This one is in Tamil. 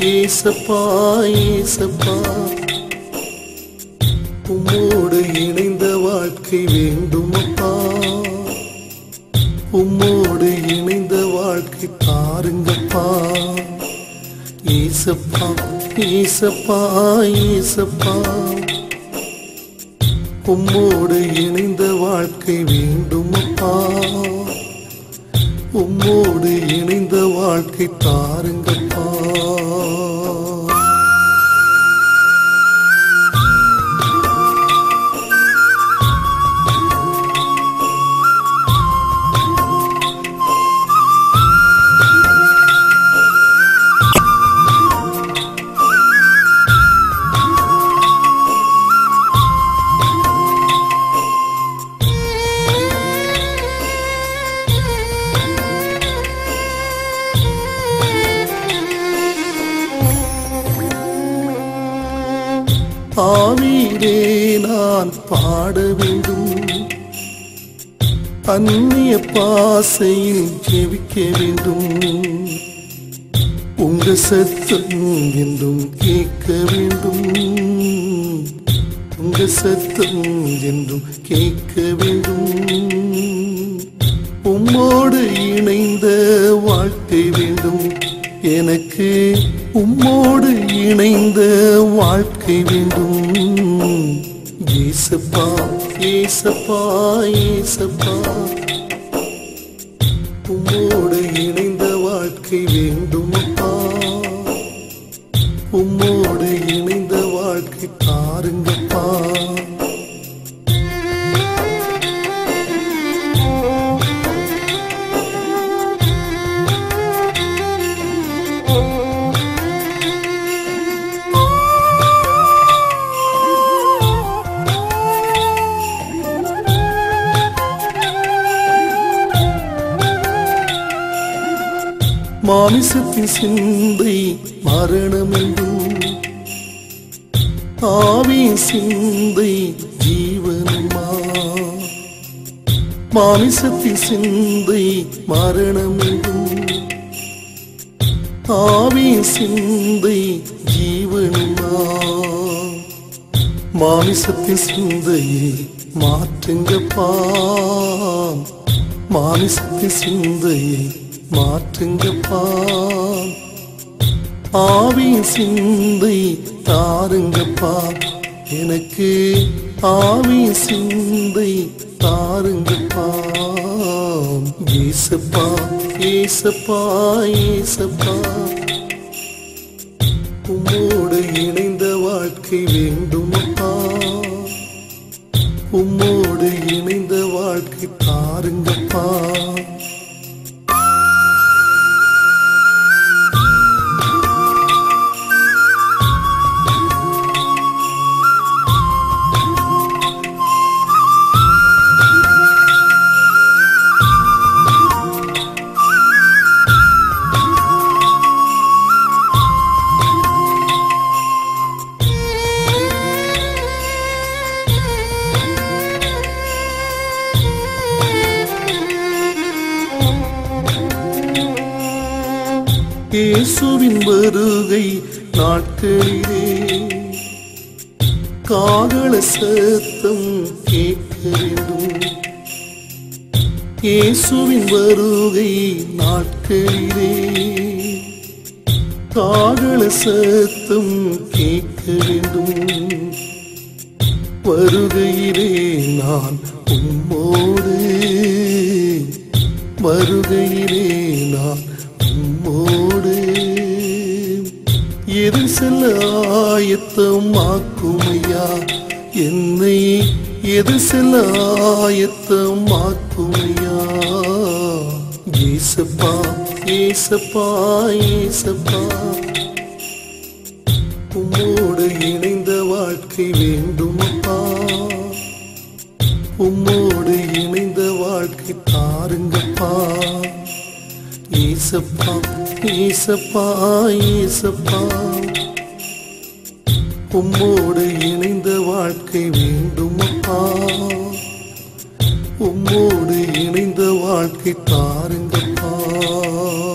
ஏசப்பா ஏசப்பா உம்மோடு இணைந்த வாழ்க்கை வேண்டுமப்பா உம்மோடு இணைந்த வாழ்க்கை பாருங்கப்பா ஏசப்பா ஏசப்பா ஏசப்பா உம்மோடு இணைந்த வாழ்க்கை வேண்டுமப்பா உம்மோடு இணைந்த வாழ்க்கை தாருங்கப்பா ஆவீரே நான் பாட வேண்டும் அந்நிய பாசையில் ஜெபிக்க வேண்டும் உங்க சத்தம் என்றும் கேட்க வேண்டும் உங்க சத்தம் என்றும் கேட்க வேண்டும் உம்மோடு இணைந்த வாழ்க்கை வேண்டும் எனக்கு உம்மோடு இணைந்த வாழ்க்கை வேண்டும் ஏசப்பா ஏசப்பா ஏசப்பா உம்மோடு இணைந்த வாழ்க்கை வேண்டுமப்பா உம்மோடு இணைந்த வாழ்க்கை பாருங்கப்பா மாமிசத்தின் சிந்தை மரணம் என்றும் ஆவியின் சிந்தை ஜீவனுமா மாமிசத்தின் சிந்தை மரணம் என்றும் ஆவியின் சிந்தை ஜீவனுமா மாமிசத்தின் சிந்தையை மாற்றுங்கப்பா மாமிசத்தின் சிந்தையை மாற்றுங்கப்பா ஆவியின் சிந்தை தாருங்கப்பா எனக்கு ஆவியின் சிந்தை தாருங்கப்பா ஏசப்பா ஏசப்பா ஏசப்பா உம்மோடு இணைந்த வாழ்க்கை வேண்டுமப்பா உம்மோடு இணைந்த வாழ்க்கை தாருங்கப்பா இயேசுவின் வருகை நாட்களிலே காதல சத்தம் கேட்க வேண்டும் இயேசுவின் வருகை நாட்களிலே காதல சத்தம் கேட்க வேண்டும் வருகையிலே நான் உம்மோடு வருகையிலே நான் உம்மோடு எது செல்ல ஆயத்தம் ஆக்குமையா என்னை எது செல்ல ஆயத்தம் ஆக்குமையா ஏசப்பா ஏசப்பா ஏசப்பா உம்மோடு இணைந்த வாழ்க்கை வேண்டுமப்பா உம்மோடு இணைந்த வாழ்க்கை தாருங்கப்பா ஏசப்பா ஏசப்பா ஏசப்பா உம்மோடு இணைந்த வாழ்க்கை வேண்டுமப்பா உம்மோடு இணைந்த வாழ்க்கை தாருங்கப்பா